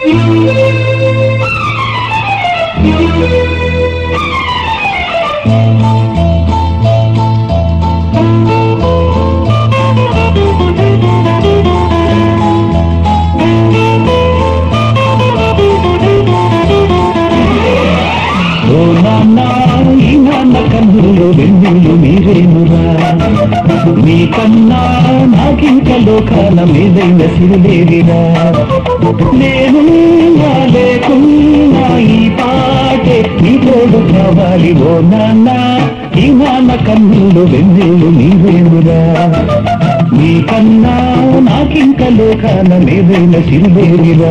ఓ నాన్న ఈ నాన్న కన్నులు వెన్నులు మీరేనురా మీ కన్నా నాకింక లోకాల మీదైన సిరులేవిరా నేను లేకున్నా ఈ పాటే నీ తోడు కావాలి ఓ నాన్న ఈ నాన్న కన్నులు వెన్నులు మీరేనురా మీ కన్నా నాకింక లోకాల మీదైన సిరులేవిరా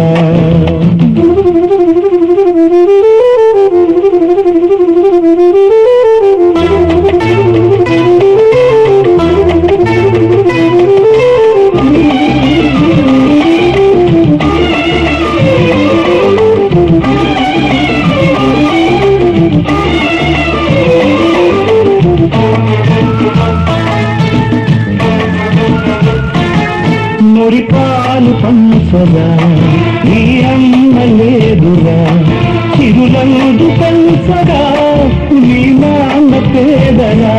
మురిపాలు పంచగా నీ అమ్మ లేదురా చిరులందు పంచగా నీ నాన్న పేదరా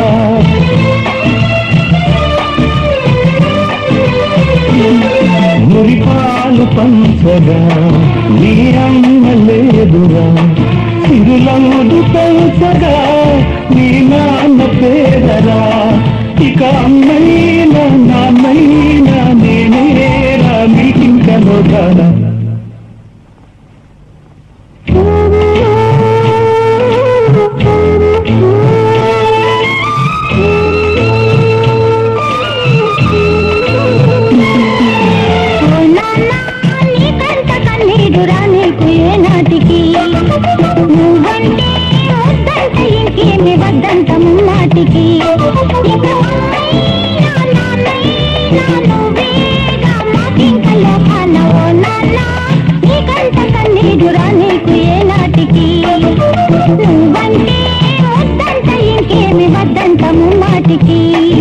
మురిపాలు పంచగా నీ అమ్మ లేదురా చిరులందు పంచగా నీ నాన్న పేదరా ఇక అమ్మైనా నాన్నైనా నేనేరా మీకింక లోకానా ఓ నాన్న నీకంత కన్నీరురా నీకు ఏనాటికి నువ్వంటే వద్దంట ఇంకేమి వద్దంట ముమ్మాటికి ఇక అమ్మైనా నాన్నైనా నువ్వేగా మాకింక లోకాన ఓ నాన్న నీకంత కన్నీరురా నీకు ఏనాటికి నువ్వంటే వద్దంట ఇంకేమి వద్దంట ముమ్మాటికి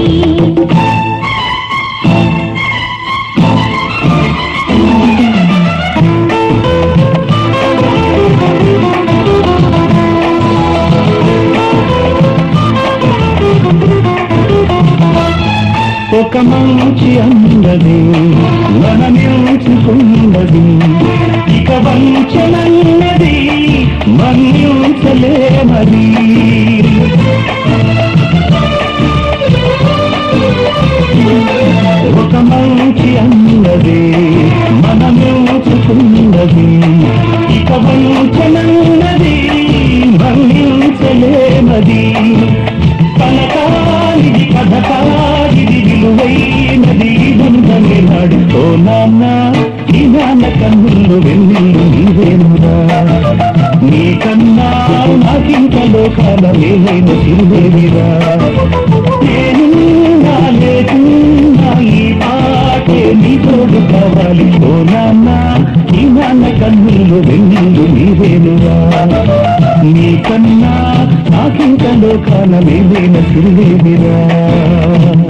ఒక మంచి అందది మనమించుకున్నది ఇక వంచనన్నది మన్యుంచలేమది ఒక మంచి అన్నది మనమించుకున్నది ఇక వంచనన్నది మన్యుంచలేమది పలకాలిది కథకాలిది విలువైనది ఉందని నాడు ఓ నాన్న ఈ నాన్న కన్నులు వెన్నెల్లు నీవేనురా నీ కన్నా నాకింక లోకాల మేలైన సిరువేవిరా నేను నా లేకున్నా ఈ పాటే నీ తోడు కావాలి ఓ నాన్న ఈ నాన్న కన్నులు వెన్నెల్లు నీవేనురా నీ కన్నా నాకింక లోకాల మేలైన సిరువేవిరా